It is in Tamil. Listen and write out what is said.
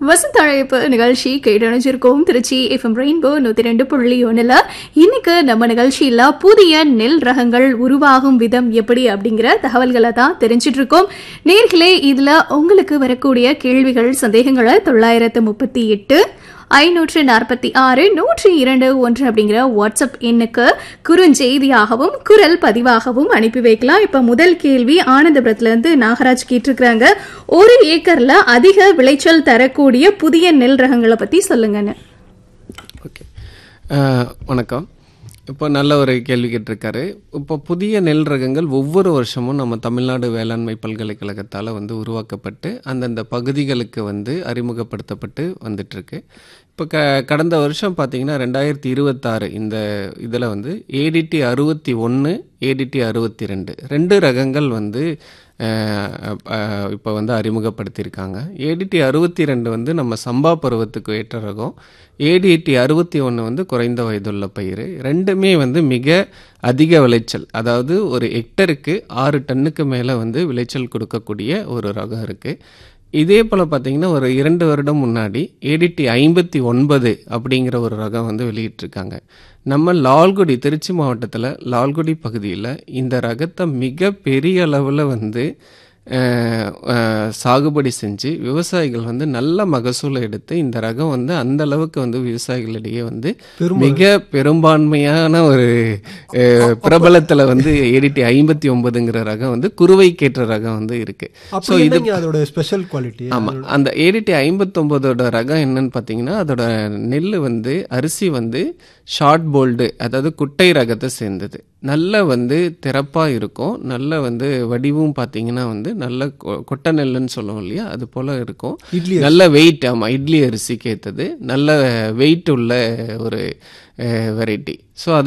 வசந்த அழைப்பு நிகழ்ச்சி கேட்டணிச்சிருக்கோம் திருச்சி எஃப்எம் ரெயின்போ நூத்தி ரெண்டு புள்ளி ஒண்ணுல இன்னைக்கு நம்ம நிகழ்ச்சியில புதிய நெல் ரகங்கள் உருவாகும் விதம் எப்படி அப்படிங்கிற தகவல்களை தான் தெரிஞ்சிட்டு இருக்கோம் நேர்களே இதுல உங்களுக்கு வரக்கூடிய கேள்விகள் சந்தேகங்களை தொள்ளாயிரத்து முப்பத்தி எட்டு ஐநூற்று நாற்பத்தி ஆறு நூற்றி இரண்டு ஒன்று அப்படிங்கிற வாட்ஸ்அப் எண்ணுக்கு குறுஞ்செய்தியாகவும் குரல் பதிவாகவும் அனுப்பி வைக்கலாம் இப்ப முதல் கேள்வி ஆனந்தபுரத்துல இருந்து நாகராஜ் கேட்டிருக்கிறாங்க ஒரு ஏக்கர்ல அதிக விளைச்சல் தரக்கூடிய புதிய நெல் ரகங்களை பத்தி சொல்லுங்கன்னு ஓகே அஹ், வணக்கம் இப்போ நல்ல ஒரு கேள்வி கேட்டிருக்காரு இப்போ புதிய நெல் ரகங்கள் ஒவ்வொரு வருஷமும் நம்ம தமிழ்நாடு வேளாண்மை பல்கலைக்கழகத்தால் வந்து உருவாக்கப்பட்டு அந்தந்த பகுதிகளுக்கு வந்து அறிமுகப்படுத்தப்பட்டு வந்துட்டுருக்கு இப்போ க கடந்த வருஷம் பார்த்தீங்கன்னா ரெண்டாயிரத்தி இருபத்தாறு இந்த இதில் வந்து ஏடிடி அறுபத்தி ஒன்று ஏடிடி அறுபத்தி ரெண்டு ரெண்டு ரகங்கள் வந்து இப்போ வந்து அறிமுகப்படுத்தியிருக்காங்க ஏடிடி அறுபத்தி ரெண்டு வந்து நம்ம சம்பா பருவத்துக்கு ஏற்ற ரகம் ஏடிடி அறுபத்தி ஒன்று வந்து குறைந்த வயதுள்ள பயிர் ரெண்டுமே வந்து மிக அதிக விளைச்சல் அதாவது ஒரு ஹெக்டருக்கு ஆறு டன்னுக்கு மேலே வந்து விளைச்சல் கொடுக்கக்கூடிய ஒரு ரகம் இருக்குது இதே போல் பார்த்தீங்கன்னா ஒரு இரண்டு வருடம் முன்னாடி ஏடிடி ஐம்பத்தி ஒன்பது அப்படிங்கிற ஒரு ரகம் வந்து வெளியிட்டிருக்காங்க நம்ம லால்குடி திருச்சி மாவட்டத்தில் லால்குடி பகுதியில் இந்த ரகத்தை மிக பெரிய அளவில் வந்து அஹ், அஹ், சாகுபடி செஞ்சு விவசாயிகள் வந்து நல்ல மகசூலை எடுத்து இந்த ரகம் வந்து அந்த அளவுக்கு வந்து விவசாயிகளிடையே வந்து மிக பெரும்பான்மையான ஒரு அஹ், பிரபலத்தில் வந்து ஏடிடி ஐம்பத்தி ஒன்பதுங்கிற ரகம் வந்து குறுவைக்கேற்ற ரகம் வந்து இருக்கு அப்போ என்னங்க அதோட ஸ்பெஷல் குவாலிட்டி ஆமா அந்த ஏடிடி ஐம்பத்தொம்போதோட ரகம் என்னன்னு பார்த்தீங்கன்னா அதோட நெல் வந்து அரிசி வந்து ஷார்ட் போல்டு அதாவது குட்டை ரகத்தை சேர்ந்தது நல்ல வந்து திறப்பாக இருக்கும் நல்ல வந்து வடிவும் பார்த்தீங்கன்னா வந்து நல்ல கொ- கொட்டை நெல்லுன்னு சொல்லுவோம் இல்லையா அது போல இருக்கும் இட்லி நல்ல வெயிட் ஆமாம் இட்லி அரிசிக்கு ஏற்றது நல்ல வெயிட் உள்ள ஒரு வெரைட்டி ஸோ